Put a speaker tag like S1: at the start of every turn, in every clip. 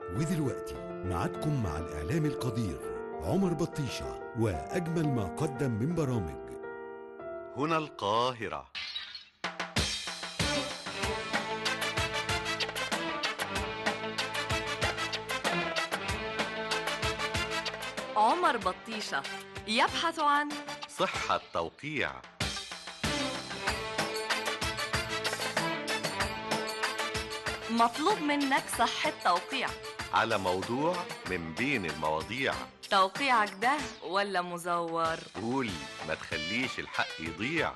S1: ودلوقتي معادكم مع الإعلام القدير عمر بطيشة وأجمل ما قدم من برامج
S2: هنا القاهرة
S3: عمر بطيشة يبحث عن
S2: صحة توقيع
S3: مطلوب منك صحة توقيع
S2: على موضوع من بين المواضيع
S3: توقيعك ده ولا مزور
S2: قول ما تخليش الحق يضيع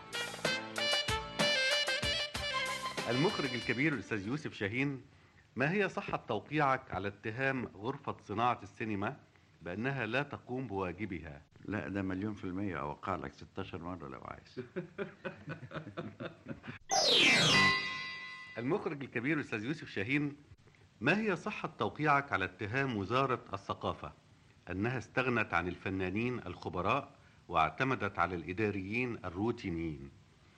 S2: المخرج الكبير الأستاذ يوسف شاهين ما هي صحة توقيعك على اتهام غرفة صناعة السينما بأنها لا تقوم بواجبها
S4: لا ده مليون في المية أوقع لك 16 مرة لو عايز
S2: المخرج الكبير الأستاذ يوسف شاهين ما هي صحة توقيعك على اتهام وزارة الثقافة أنها استغنت عن الفنانين الخبراء واعتمدت على الإداريين الروتينيين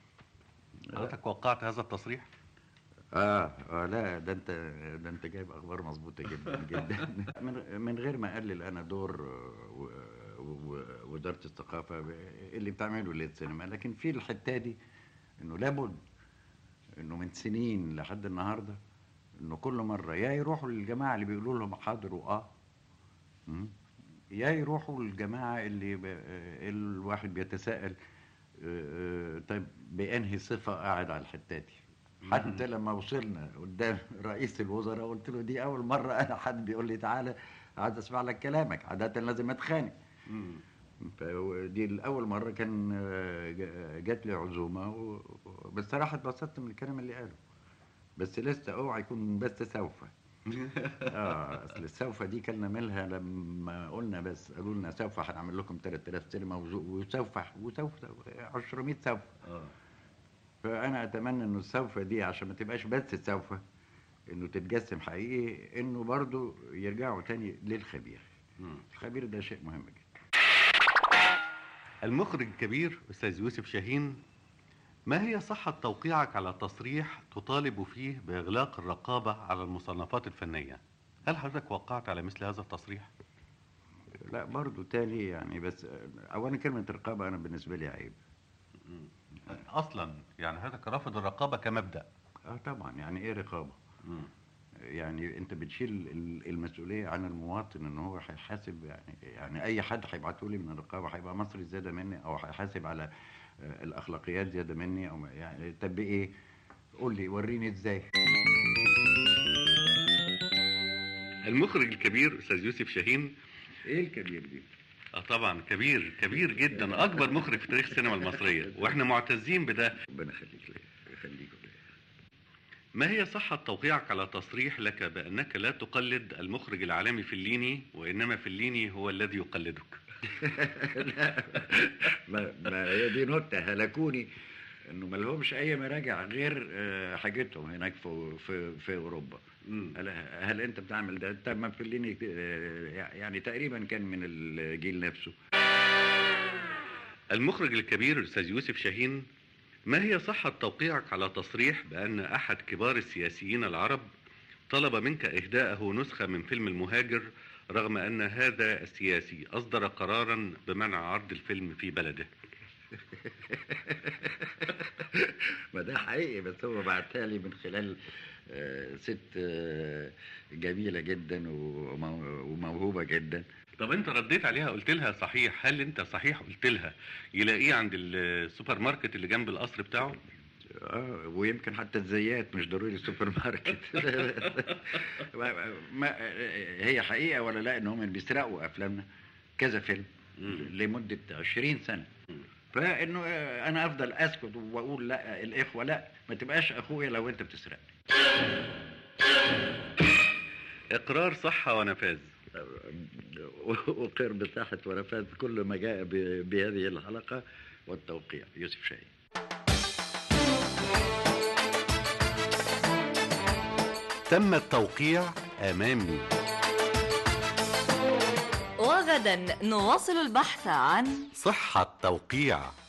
S2: حضرتك وقعت هذا التصريح؟
S4: آه, آه لا ده أنت ده أنت جايب أخبار مظبوطة جدا جدا من, من غير ما أقلل أنا دور آه، و- و- وزارة الثقافة ب- اللي بتعمله للسينما لكن في الحتة دي إنه لابد إنه من سنين لحد النهاردة إنه كل مرة يا يروحوا للجماعة اللي بيقولوا لهم حاضر وآه مم. يا يروحوا للجماعة اللي ب... آه، الواحد بيتساءل آه، آه، طيب بأنهي صفة قاعد على الحتة دي حتى لما وصلنا قدام رئيس الوزراء قلت له دي أول مرة أنا حد بيقول لي تعالى عايز أسمع لك كلامك عادة لازم أتخانق فدي الأول مرة كان آه، جا- جات لي عزومة و- و- بس صراحة اتبسطت من الكلام اللي قاله بس لسه اوعى يكون بس سوف اه اصل السوف دي كلنا منها لما قلنا بس قالوا لنا سوف هنعمل لكم 3000 سينما وزو- وسوف وسوف 200 سوف فانا اتمنى انه السوف دي عشان ما تبقاش بس سوف انه تتجسم حقيقي انه برضو يرجعوا تاني للخبير الخبير ده شيء مهم جدا
S2: المخرج الكبير أستاذ يوسف شاهين ما هي صحة توقيعك على تصريح تطالب فيه بإغلاق الرقابة على المصنفات الفنية هل حضرتك وقعت على مثل هذا التصريح؟
S4: لا برضو تاني يعني بس اولا كلمه رقابه انا بالنسبه لي عيب
S2: أصلا يعني حضرتك رافض الرقابة كمبدأ
S4: اه طبعا يعني ايه رقابه يعني انت بتشيل ال- المسؤوليه عن المواطن ان هو هيحاسب يعني يعني اي حد هيبعته لي من الرقابه هيبقى مصري زياده مني او هيحاسب على آه، الاخلاقيات زياده مني او ما- يعني طب بايه قول لي وريني ازاي
S2: المخرج الكبير أستاذ يوسف شاهين
S4: ايه الكبير دي
S2: اه طبعا كبير كبير جدا اكبر مخرج في تاريخ السينما المصريه واحنا معتزين بده
S4: ربنا يخليك ليا يخليك ليا
S2: ما هي صحة توقيعك على تصريح لك بأنك لا تقلد المخرج العالمي فليني وإنما فليني هو الذي يقلدك
S4: لا ما, ما هي دي نكته هلكوني انه ما لهمش اي مراجع غير آه، حاجتهم هناك في في, في اوروبا هل, هل انت بتعمل ده طب ما فليني آه، يعني تقريبا كان من الجيل نفسه
S2: المخرج الكبير الأستاذ يوسف شاهين ما هي صحة توقيعك على تصريح بأن أحد كبار السياسيين العرب طلب منك إهداءه نسخة من فيلم المهاجر رغم أن هذا السياسي أصدر قرارا بمنع عرض الفيلم في بلده
S4: ما ده حقيقي بس هو بعتها لي من خلال آه، ست آه، جميله جدا ومو- وموهوبه جدا
S2: طب انت رديت عليها قلت لها صحيح هل انت صحيح قلت لها يلاقيه عند السوبر ماركت اللي جنب القصر بتاعه
S4: اه ويمكن حتى الزيات مش ضروري السوبر ماركت ما ما هي حقيقه ولا لا ان هم بيسرقوا افلامنا كذا فيلم لمده 20 سنه فانه آه، انا افضل اسكت واقول لا الاخوه لا ما تبقاش اخويا لو انت بتسرقني
S2: اقرار صحة ونفاذ
S4: أقر بصحة ونفاذ كل ما جاء ب- بهذه الحلقة والتوقيع يوسف شاهين
S2: تم التوقيع امامي
S3: وغدا نواصل البحث عن
S2: صحة توقيع